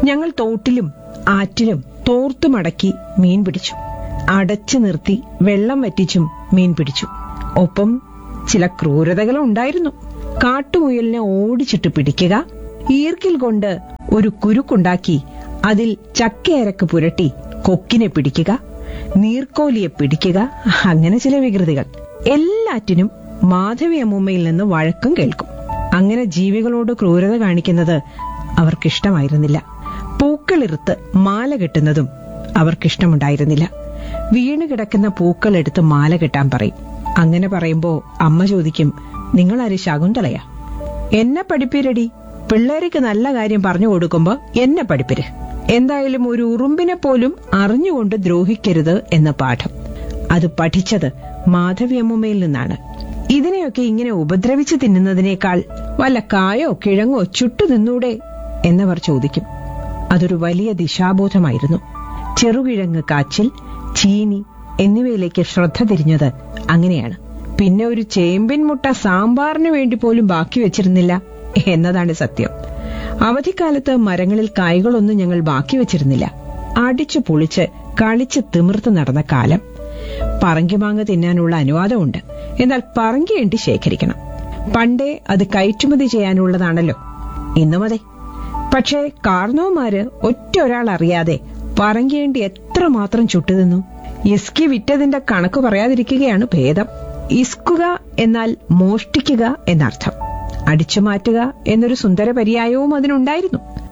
ഞങ്ങൾ തോട്ടിലും ആറ്റിലും തോർത്തുമടക്കി മീൻ പിടിച്ചു അടച്ചു നിർത്തി വെള്ളം വറ്റിച്ചും മീൻ പിടിച്ചു ഒപ്പം ചില ക്രൂരതകളും ഉണ്ടായിരുന്നു കാട്ടുമുയലിനെ ഓടിച്ചിട്ട് പിടിക്കുക ഈർക്കിൽ കൊണ്ട് ഒരു കുരുക്കുണ്ടാക്കി അതിൽ ചക്കയരക്ക് പുരട്ടി കൊക്കിനെ പിടിക്കുക നീർക്കോലിയെ പിടിക്കുക അങ്ങനെ ചില വികൃതികൾ എല്ലാറ്റിനും മാധവി അമ്മൂമ്മയിൽ നിന്ന് വഴക്കും കേൾക്കും അങ്ങനെ ജീവികളോട് ക്രൂരത കാണിക്കുന്നത് അവർക്കിഷ്ടമായിരുന്നില്ല പൂക്കളിറുത്ത് മാല കെട്ടുന്നതും അവർക്കിഷ്ടമുണ്ടായിരുന്നില്ല വീണ് കിടക്കുന്ന പൂക്കൾ എടുത്ത് മാല കെട്ടാൻ പറയും അങ്ങനെ പറയുമ്പോ അമ്മ ചോദിക്കും നിങ്ങളാര് ശകുന്തളയാ എന്നെ പഠിപ്പിരടി പിള്ളേർക്ക് നല്ല കാര്യം പറഞ്ഞു കൊടുക്കുമ്പോ എന്നെ പഠിപ്പിര് എന്തായാലും ഒരു ഉറുമ്പിനെ പോലും അറിഞ്ഞുകൊണ്ട് ദ്രോഹിക്കരുത് എന്ന പാഠം അത് പഠിച്ചത് മാധവിയമ്മയിൽ നിന്നാണ് ഇതിനെയൊക്കെ ഇങ്ങനെ ഉപദ്രവിച്ച് തിന്നുന്നതിനേക്കാൾ വല്ല കായോ കിഴങ്ങോ ചുട്ടു തിന്നൂടെ എന്നവർ ചോദിക്കും അതൊരു വലിയ ദിശാബോധമായിരുന്നു ചെറുകിഴങ്ങ് കാച്ചിൽ ചീനി എന്നിവയിലേക്ക് ശ്രദ്ധ തിരിഞ്ഞത് അങ്ങനെയാണ് പിന്നെ ഒരു ചേമ്പിൻ മുട്ട സാമ്പാറിന് വേണ്ടി പോലും ബാക്കി വെച്ചിരുന്നില്ല എന്നതാണ് സത്യം അവധിക്കാലത്ത് മരങ്ങളിൽ കായ്കളൊന്നും ഞങ്ങൾ ബാക്കി വെച്ചിരുന്നില്ല അടിച്ചു പൊളിച്ച് കളിച്ച് തിമിർത്ത് നടന്ന കാലം പറങ്കിമാങ്ങ തിന്നാനുള്ള അനുവാദമുണ്ട് എന്നാൽ പറങ്കിയണ്ടി ശേഖരിക്കണം പണ്ടേ അത് കയറ്റുമതി ചെയ്യാനുള്ളതാണല്ലോ ഇന്നും അതെ പക്ഷേ കാർണവന്മാര് ഒറ്റ ഒരാൾ അറിയാതെ പറങ്കിയേണ്ടി എത്രമാത്രം ചുട്ടുതിന്നു ഇസ്കി വിറ്റതിന്റെ കണക്ക് പറയാതിരിക്കുകയാണ് ഭേദം ഇസ്കുക എന്നാൽ മോഷ്ടിക്കുക എന്നർത്ഥം അടിച്ചുമാറ്റുക എന്നൊരു സുന്ദര പര്യായവും അതിനുണ്ടായിരുന്നു